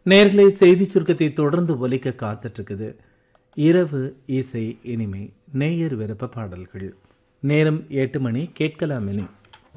நேர்களை செய்தி சுருக்கத்தை தொடர்ந்து ஒலிக்க காத்துட்டு இருக்குது இரவு இசை இனிமை நேயர் விருப்ப பாடல்கள் நேரம் எட்டு மணி கேட்கலாம் இனி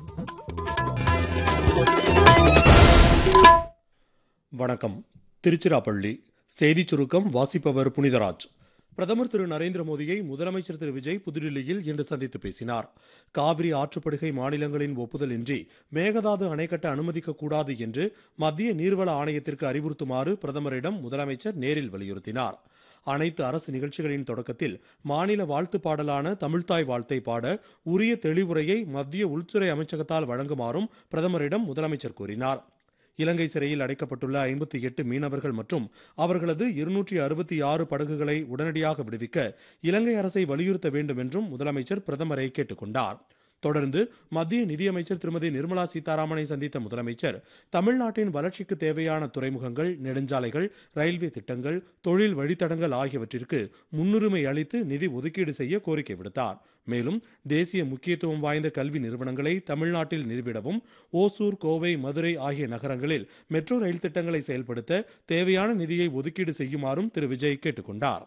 வணக்கம் திருச்சிராப்பள்ளி செய்திச் சுருக்கம் வாசிப்பவர் புனிதராஜ் பிரதமர் திரு நரேந்திர மோடியை முதலமைச்சர் திரு விஜய் புதுடில்லியில் இன்று சந்தித்து பேசினார் காவிரி ஆற்றுப்படுகை மாநிலங்களின் ஒப்புதல் இன்றி மேகதாது அணை கட்ட அனுமதிக்க கூடாது என்று மத்திய நீர்வள ஆணையத்திற்கு அறிவுறுத்துமாறு பிரதமரிடம் முதலமைச்சர் நேரில் வலியுறுத்தினார் அனைத்து அரசு நிகழ்ச்சிகளின் தொடக்கத்தில் மாநில வாழ்த்து பாடலான தமிழ்தாய் வாழ்த்தை பாட உரிய தெளிவுரையை மத்திய உள்துறை அமைச்சகத்தால் வழங்குமாறும் பிரதமரிடம் முதலமைச்சர் கூறினார் இலங்கை சிறையில் அடைக்கப்பட்டுள்ள ஐம்பத்தி எட்டு மீனவர்கள் மற்றும் அவர்களது இருநூற்றி அறுபத்தி ஆறு படகுகளை உடனடியாக விடுவிக்க இலங்கை அரசை வலியுறுத்த வேண்டும் என்றும் முதலமைச்சர் பிரதமரை கேட்டுக்கொண்டார் தொடர்ந்து மத்திய நிதியமைச்சர் திருமதி நிர்மலா சீதாராமனை சந்தித்த முதலமைச்சர் தமிழ்நாட்டின் வளர்ச்சிக்கு தேவையான துறைமுகங்கள் நெடுஞ்சாலைகள் ரயில்வே திட்டங்கள் தொழில் வழித்தடங்கள் ஆகியவற்றிற்கு முன்னுரிமை அளித்து நிதி ஒதுக்கீடு செய்ய கோரிக்கை விடுத்தார் மேலும் தேசிய முக்கியத்துவம் வாய்ந்த கல்வி நிறுவனங்களை தமிழ்நாட்டில் நிறுவிடவும் ஓசூர் கோவை மதுரை ஆகிய நகரங்களில் மெட்ரோ ரயில் திட்டங்களை செயல்படுத்த தேவையான நிதியை ஒதுக்கீடு செய்யுமாறும் திரு விஜய் கேட்டுக்கொண்டார்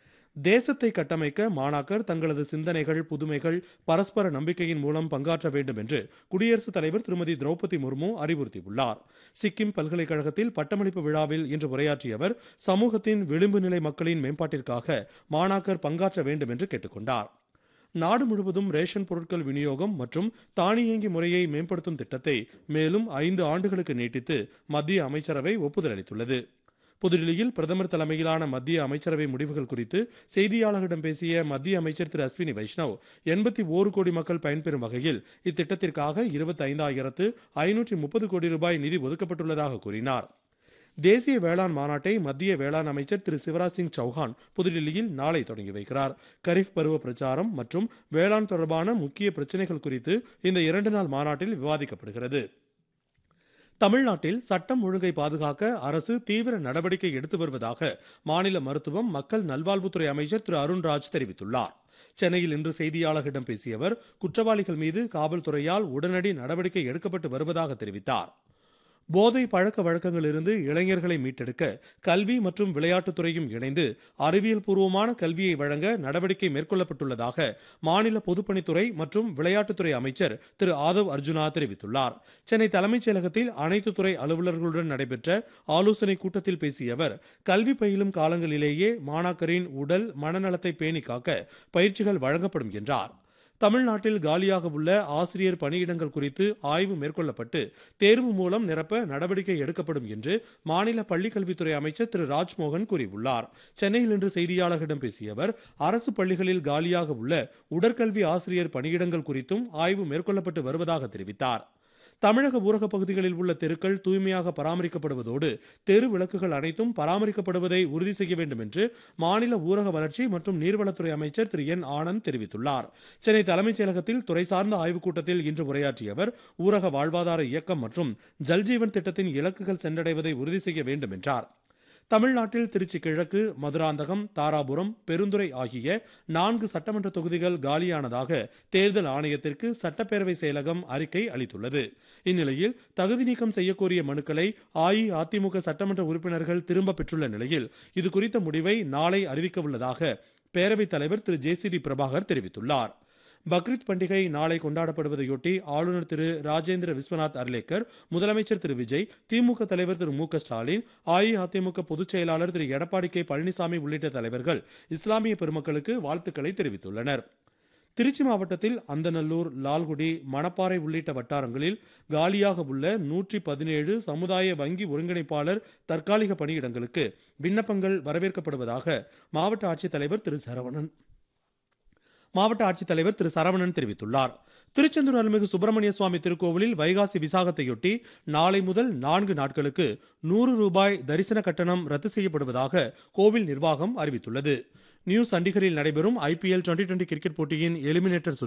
தேசத்தை கட்டமைக்க மாணாக்கர் தங்களது சிந்தனைகள் புதுமைகள் பரஸ்பர நம்பிக்கையின் மூலம் பங்காற்ற வேண்டும் என்று குடியரசுத் தலைவர் திருமதி திரௌபதி முர்மு அறிவுறுத்தியுள்ளார் சிக்கிம் பல்கலைக்கழகத்தில் பட்டமளிப்பு விழாவில் இன்று உரையாற்றிய அவர் சமூகத்தின் விளிம்பு நிலை மக்களின் மேம்பாட்டிற்காக மாணாக்கர் பங்காற்ற வேண்டும் என்று கேட்டுக்கொண்டார் நாடு முழுவதும் ரேஷன் பொருட்கள் விநியோகம் மற்றும் தானியங்கி முறையை மேம்படுத்தும் திட்டத்தை மேலும் ஐந்து ஆண்டுகளுக்கு நீட்டித்து மத்திய அமைச்சரவை ஒப்புதல் அளித்துள்ளது புதுடில்லியில் பிரதமர் தலைமையிலான மத்திய அமைச்சரவை முடிவுகள் குறித்து செய்தியாளர்களிடம் பேசிய மத்திய அமைச்சர் திரு அஸ்வினி வைஷ்ணவ் எண்பத்தி ஓரு கோடி மக்கள் பயன்பெறும் வகையில் இத்திட்டத்திற்காக இருபத்தி ஐந்தாயிரத்து ஐநூற்றி முப்பது கோடி ரூபாய் நிதி ஒதுக்கப்பட்டுள்ளதாக கூறினார் தேசிய வேளாண் மாநாட்டை மத்திய வேளாண் அமைச்சர் திரு சிவராஜ் சிங் சௌஹான் புதுடில்லியில் நாளை தொடங்கி வைக்கிறார் கரீஃப் பருவ பிரச்சாரம் மற்றும் வேளாண் தொடர்பான முக்கிய பிரச்சனைகள் குறித்து இந்த இரண்டு நாள் மாநாட்டில் விவாதிக்கப்படுகிறது தமிழ்நாட்டில் சட்டம் ஒழுங்கை பாதுகாக்க அரசு தீவிர நடவடிக்கை எடுத்து வருவதாக மாநில மருத்துவம் மக்கள் நல்வாழ்வுத்துறை அமைச்சர் திரு அருண்ராஜ் தெரிவித்துள்ளார் சென்னையில் இன்று செய்தியாளர்களிடம் பேசிய அவர் குற்றவாளிகள் மீது காவல்துறையால் உடனடி நடவடிக்கை எடுக்கப்பட்டு வருவதாக தெரிவித்தார் போதை பழக்க வழக்கங்களிலிருந்து இளைஞர்களை மீட்டெடுக்க கல்வி மற்றும் விளையாட்டுத்துறையும் இணைந்து அறிவியல் பூர்வமான கல்வியை வழங்க நடவடிக்கை மேற்கொள்ளப்பட்டுள்ளதாக மாநில பொதுப்பணித்துறை மற்றும் விளையாட்டுத்துறை அமைச்சர் திரு ஆதவ் அர்ஜுனா தெரிவித்துள்ளார் சென்னை தலைமைச் செயலகத்தில் அனைத்து துறை அலுவலர்களுடன் நடைபெற்ற ஆலோசனைக் கூட்டத்தில் பேசிய அவர் கல்வி பயிலும் காலங்களிலேயே மாணாக்கரின் உடல் மனநலத்தை பேணி காக்க பயிற்சிகள் வழங்கப்படும் என்றார் தமிழ்நாட்டில் காலியாக உள்ள ஆசிரியர் பணியிடங்கள் குறித்து ஆய்வு மேற்கொள்ளப்பட்டு தேர்வு மூலம் நிரப்ப நடவடிக்கை எடுக்கப்படும் என்று மாநில பள்ளிக்கல்வித்துறை அமைச்சர் திரு ராஜ்மோகன் கூறியுள்ளார் சென்னையில் இன்று செய்தியாளர்களிடம் பேசிய அவர் அரசு பள்ளிகளில் காலியாக உள்ள உடற்கல்வி ஆசிரியர் பணியிடங்கள் குறித்தும் ஆய்வு மேற்கொள்ளப்பட்டு வருவதாக தெரிவித்தார் தமிழக ஊரகப் பகுதிகளில் உள்ள தெருக்கள் தூய்மையாக பராமரிக்கப்படுவதோடு தெரு விளக்குகள் அனைத்தும் பராமரிக்கப்படுவதை உறுதி செய்ய வேண்டும் என்று மாநில ஊரக வளர்ச்சி மற்றும் நீர்வளத்துறை அமைச்சர் திரு என் ஆனந்த் தெரிவித்துள்ளார் சென்னை தலைமைச் செயலகத்தில் துறை சார்ந்த ஆய்வுக் கூட்டத்தில் இன்று உரையாற்றிய அவர் ஊரக வாழ்வாதார இயக்கம் மற்றும் ஜல்ஜீவன் திட்டத்தின் இலக்குகள் சென்றடைவதை உறுதி செய்ய வேண்டும் என்றார் தமிழ்நாட்டில் திருச்சி கிழக்கு மதுராந்தகம் தாராபுரம் பெருந்துறை ஆகிய நான்கு சட்டமன்ற தொகுதிகள் காலியானதாக தேர்தல் ஆணையத்திற்கு சட்டப்பேரவை செயலகம் அறிக்கை அளித்துள்ளது இந்நிலையில் தகுதி நீக்கம் செய்யக்கோரிய மனுக்களை அஇஅதிமுக சட்டமன்ற உறுப்பினர்கள் திரும்ப பெற்றுள்ள நிலையில் இது குறித்த முடிவை நாளை அறிவிக்க உள்ளதாக பேரவைத் தலைவர் திரு ஜே சி டி பிரபாகர் தெரிவித்துள்ளார் பக்ரீத் பண்டிகை நாளை கொண்டாடப்படுவதையொட்டி ஆளுநர் திரு ராஜேந்திர விஸ்வநாத் அர்லேக்கர் முதலமைச்சர் திரு விஜய் திமுக தலைவர் திரு மு க ஸ்டாலின் அஇஅதிமுக பொதுச் செயலாளர் திரு எடப்பாடி கே பழனிசாமி உள்ளிட்ட தலைவர்கள் இஸ்லாமிய பெருமக்களுக்கு வாழ்த்துக்களை தெரிவித்துள்ளனர் திருச்சி மாவட்டத்தில் அந்தநல்லூர் லால்குடி மணப்பாறை உள்ளிட்ட வட்டாரங்களில் காலியாக உள்ள நூற்றி பதினேழு சமுதாய வங்கி ஒருங்கிணைப்பாளர் தற்காலிக பணியிடங்களுக்கு விண்ணப்பங்கள் வரவேற்கப்படுவதாக மாவட்ட ஆட்சித்தலைவர் திரு சரவணன் மாவட்ட ஆட்சித்தலைவர் திரு சரவணன் தெரிவித்துள்ளார் திருச்செந்தூர் அருள்மிகு சுப்பிரமணிய சுவாமி திருக்கோவிலில் வைகாசி விசாகத்தையொட்டி நாளை முதல் நான்கு நாட்களுக்கு நூறு ரூபாய் தரிசன கட்டணம் ரத்து செய்யப்படுவதாக கோவில் நிர்வாகம் அறிவித்துள்ளது நியூ சண்டிகரில் நடைபெறும் ஐபிஎல் டுவெண்டி டுவெண்டி கிரிக்கெட் போட்டியின் எலிமினேட்டர்